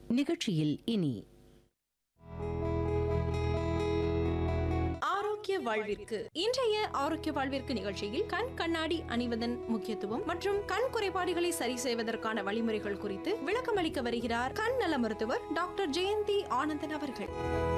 நிகழ்ச்சியில் இனி ஆரோக்கிய வாழ்விற்கு இன்றைய ஆரோக்கிய வாழ்விற்கு நிகழ்ச்சியில் கண் கண்ணாடி அணிவதன் முக்கியத்துவம் மற்றும் கண் குறைபாடுகளை சரி செய்வதற்கான வழிமுறைகள் குறித்து விளக்கமளிக்க வருகிறார் கண் நல மருத்துவர் டாக்டர் ஜெயந்தி ஆனந்தன் அவர்கள்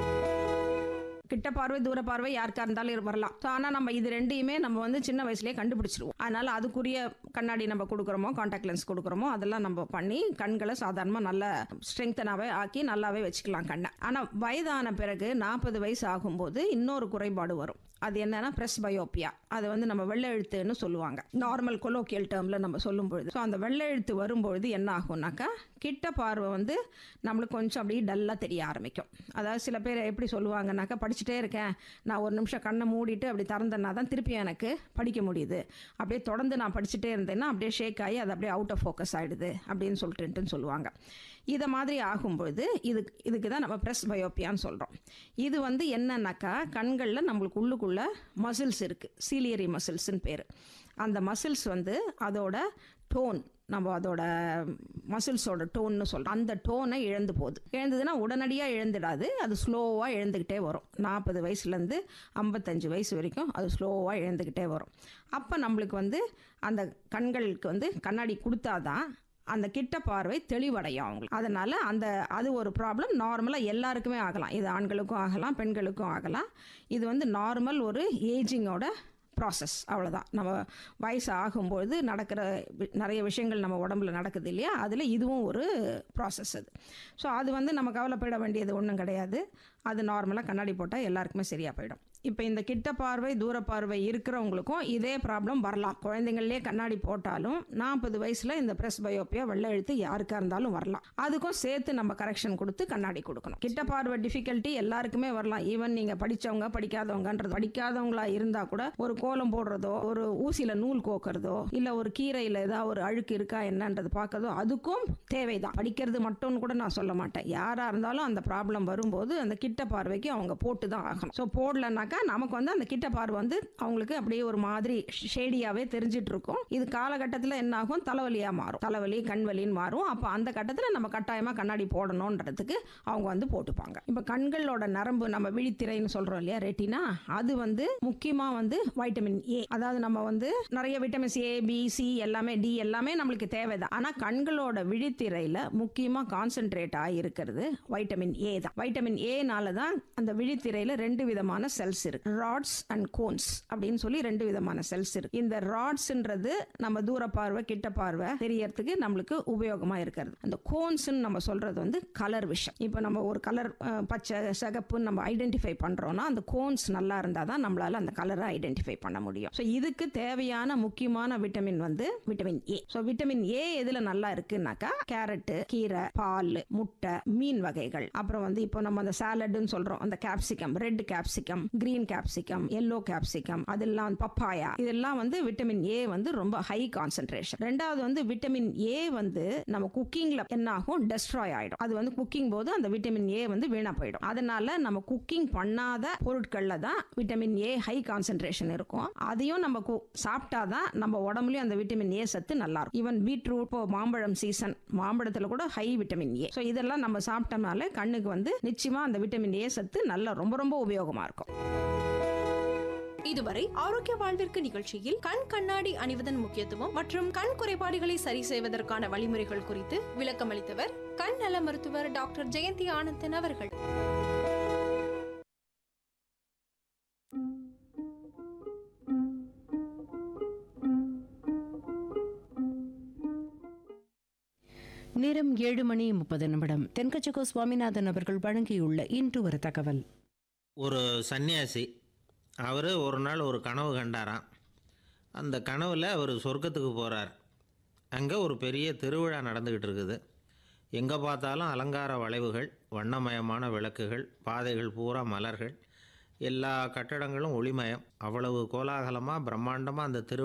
கிட்ட பார்வை தூர பார்வை யாருக்கா இருந்தாலும் இரு- வரலாம் ஸோ ஆனால் நம்ம இது ரெண்டையுமே நம்ம வந்து சின்ன வயசுலேயே கண்டுபிடிச்சிருவோம் அதனால அதுக்குரிய கண்ணாடி நம்ம கொடுக்குறோமோ காண்டாக்ட் லென்ஸ் கொடுக்குறோமோ அதெல்லாம் நம்ம பண்ணி கண்களை சாதாரணமாக நல்ல ஸ்ட்ரெங்தனாகவே ஆக்கி நல்லாவே வச்சுக்கலாம் கண்ணை ஆனால் வயதான பிறகு நாற்பது வயசு ஆகும்போது இன்னொரு குறைபாடு வரும் அது என்னன்னா பிரஸ் பயோப்பியா அது வந்து நம்ம வெள்ளை எழுத்துன்னு சொல்லுவாங்க நார்மல் கொலோக்கியல் டேர்மில் நம்ம சொல்லும் பொழுது ஸோ அந்த வெள்ளை எழுத்து வரும்பொழுது என்ன ஆகும்னாக்கா கிட்ட பார்வை வந்து நம்மளுக்கு கொஞ்சம் அப்படியே டல்லாக தெரிய ஆரம்பிக்கும் அதாவது சில பேர் எப்படி சொல்லுவாங்கனாக்கா படிச்சுட்டே இருக்கேன் நான் ஒரு நிமிஷம் கண்ணை மூடிட்டு அப்படி திறந்தேன்னா தான் திருப்பி எனக்கு படிக்க முடியுது அப்படியே தொடர்ந்து நான் படிச்சுட்டே இருந்தேன்னா அப்படியே ஷேக் ஆகி அது அப்படியே அவுட் ஆஃப் ஃபோக்கஸ் ஆகிடுது அப்படின்னு சொல்லிட்டுன்ட்டுன்னு சொல்லுவாங்க இதை மாதிரி ஆகும்பொழுது இது இதுக்கு தான் நம்ம ப்ரெஸ் பயோப்பியான்னு சொல்கிறோம் இது வந்து என்னன்னாக்கா கண்களில் நம்மளுக்கு உள்ளுக்குள்ள மசில்ஸ் இருக்குது சீலியரி மசில்ஸ்னு பேர் அந்த மசில்ஸ் வந்து அதோட டோன் நம்ம அதோட மசில்ஸோட டோன்னு சொல்கிறோம் அந்த டோனை இழந்து போகுது இழந்ததுன்னா உடனடியாக இழந்துடாது அது ஸ்லோவாக இழந்துக்கிட்டே வரும் நாற்பது வயசுலேருந்து ஐம்பத்தஞ்சு வயசு வரைக்கும் அது ஸ்லோவாக இழந்துக்கிட்டே வரும் அப்போ நம்மளுக்கு வந்து அந்த கண்களுக்கு வந்து கண்ணாடி கொடுத்தாதான் அந்த கிட்ட பார்வை தெளிவடையும் அவங்களுக்கு அதனால அந்த அது ஒரு ப்ராப்ளம் நார்மலாக எல்லாருக்குமே ஆகலாம் இது ஆண்களுக்கும் ஆகலாம் பெண்களுக்கும் ஆகலாம் இது வந்து நார்மல் ஒரு ஏஜிங்கோட ப்ராசஸ் அவ்வளோதான் நம்ம வயசு ஆகும்பொழுது நடக்கிற வி- நிறைய விஷயங்கள் நம்ம உடம்புல நடக்குது இல்லையா அதில் இதுவும் ஒரு ப்ராசஸ் அது ஸோ அது வந்து நம்ம கவலைப்பட வேண்டியது ஒன்றும் கிடையாது அது நார்மலாக கண்ணாடி போட்டால் எல்லாருக்குமே சரியாக போயிடும் இப்போ இந்த கிட்ட பார்வை தூர பார்வை இருக்கிறவங்களுக்கும் இதே ப்ராப்ளம் வரலாம் குழந்தைங்கள்லேயே கண்ணாடி போட்டாலும் நாற்பது வயசில் இந்த ப்ரெஸ் பயோப்பியா வெள்ளை எழுத்து யாருக்கா இருந்தாலும் வரலாம் அதுக்கும் சேர்த்து நம்ம கரெக்ஷன் கொடுத்து கண்ணாடி கொடுக்கணும் கிட்ட பார்வை டிஃபிகல்ட்டி எல்லாருக்குமே வரலாம் ஈவன் நீங்கள் படித்தவங்க படிக்காதவங்கன்றது படிக்காதவங்களா இருந்தால் கூட ஒரு கோலம் போடுறதோ ஒரு ஊசியில் நூல் கோக்கிறதோ இல்லை ஒரு கீரையில் ஏதாவது ஒரு அழுக்கு இருக்கா என்னன்றது பார்க்கறதோ அதுக்கும் தேவைதான் படிக்கிறது மட்டும்னு கூட நான் சொல்ல மாட்டேன் யாராக இருந்தாலும் அந்த ப்ராப்ளம் வரும்போது அந்த கிட்ட பார்வைக்கு அவங்க போட்டு தான் ஆகணும் ஸோ போடலனாக்கா நமக்கு வந்து அந்த கிட்ட பார்வை வந்து அவங்களுக்கு அப்படியே ஒரு மாதிரி ஷேடியாகவே தெரிஞ்சிட்டு இருக்கும் இது காலகட்டத்தில் என்ன ஆகும் தலைவலியாக மாறும் தலைவலி கண்வலின்னு மாறும் அப்போ அந்த கட்டத்தில் நம்ம கட்டாயமாக கண்ணாடி போடணுன்றதுக்கு அவங்க வந்து போட்டுப்பாங்க இப்போ கண்களோட நரம்பு நம்ம விழித்திரைன்னு சொல்கிறோம் இல்லையா ரெட்டினா அது வந்து முக்கியமாக வந்து வைட்டமின் ஏ அதாவது நம்ம வந்து நிறைய விட்டமின்ஸ் ஏ பி சி எல்லாமே டி எல்லாமே நம்மளுக்கு தேவைதான் ஆனால் கண்களோட விழித்திரையில் முக்கியமாக கான்சென்ட்ரேட் ஆகிருக்கிறது வைட்டமின் ஏ தான் வைட்டமின் ஏனால தான் அந்த விழித்திரையில் ரெண்டு விதமான செல்ஸ் இருக்கு ராட்ஸ் அண்ட் கோன்ஸ் அப்படின்னு சொல்லி ரெண்டு விதமான செல்ஸ் இருக்கு இந்த ராட்ஸ்ன்றது நம்ம தூர பார்வை கிட்ட பார்வை தெரியறதுக்கு நம்மளுக்கு உபயோகமா இருக்கிறது அந்த கோன்ஸ்ன்னு நம்ம சொல்றது வந்து கலர் விஷன் இப்போ நம்ம ஒரு கலர் பச்சை சிகப்புன்னு நம்ம ஐடென்டிஃபை பண்றோம்னா அந்த கோன்ஸ் நல்லா இருந்தால் தான் நம்மளால அந்த கலரை ஐடென்டிஃபை பண்ண முடியும் ஸோ இதுக்கு தேவையான முக்கியமான விட்டமின் வந்து vitamin A so vitamin A எதுல நல்லா இருக்குன்னாக்கா கேரட்டு கீரை பால் முட்டை மீன் வகைகள் அப்புறம் வந்து இப்போ நம்ம அந்த சாலட்னு சொல்றோம் அந்த capsicum red capsicum green capsicum yellow capsicum அதெல்லாம் பப்பாயா இதெல்லாம் வந்து விட்டமின் ஏ வந்து ரொம்ப ஹை கான்சென்ட்ரேஷன் ரெண்டாவது வந்து விட்டமின் ஏ வந்து நம்ம குக்கிங்ல என்ன ஆகும் டெஸ்ட்ராய் ஆயிடும் அது வந்து குக்கிங் போது அந்த விட்டமின் ஏ வந்து வீணா போயிடும் அதனால நம்ம குக்கிங் பண்ணாத பொருட்கள்ல தான் விட்டமின் ஏ ஹை கான்சென்ட்ரேஷன் இருக்கும் அதையும் நம்ம கு- சாப்பிட்டாதான் நம்ம உடம்புலயும் அந்த விட்டமின் ஏ சத்து நல்லா இருக்கும் ஈவன் பீட்ரூட் இப்போ மாம்பழம் சீசன் மாம்பழத்துல கூட ஹை விட்டமின் ஏ ஸோ இதெல்லாம் நம்ம சாப்பிட்டோம்னாலே கண்ணுக்கு வந்து நிச்சயமா அந்த விட்டமின் ஏ சத்து நல்லா ரொம்ப ரொம்ப உபயோகமா இருக்கும் இதுவரை ஆரோக்கிய வாழ்விற்கு நிகழ்ச்சியில் கண் கண்ணாடி அணிவதன் முக்கியத்துவம் மற்றும் கண் குறைபாடுகளை சரி செய்வதற்கான வழிமுறைகள் குறித்து விளக்கமளித்தவர் கண் நல மருத்துவர் டாக்டர் ஜெயந்தி ஆனந்தன் அவர்கள் நேரம் ஏழு மணி முப்பது நிமிடம் தென்கச்சகோ சுவாமிநாதன் அவர்கள் வழங்கியுள்ள இன்று ஒரு தகவல் ஒரு சன்னியாசி அவர் ஒரு நாள் ஒரு கனவு கண்டாராம் அந்த கனவில் அவர் சொர்க்கத்துக்கு போகிறார் அங்கே ஒரு பெரிய திருவிழா நடந்துக்கிட்டு இருக்குது எங்கே பார்த்தாலும் அலங்கார வளைவுகள் வண்ணமயமான விளக்குகள் பாதைகள் பூரா மலர்கள் எல்லா கட்டடங்களும் ஒளிமயம் அவ்வளவு கோலாகலமாக பிரம்மாண்டமாக அந்த திரு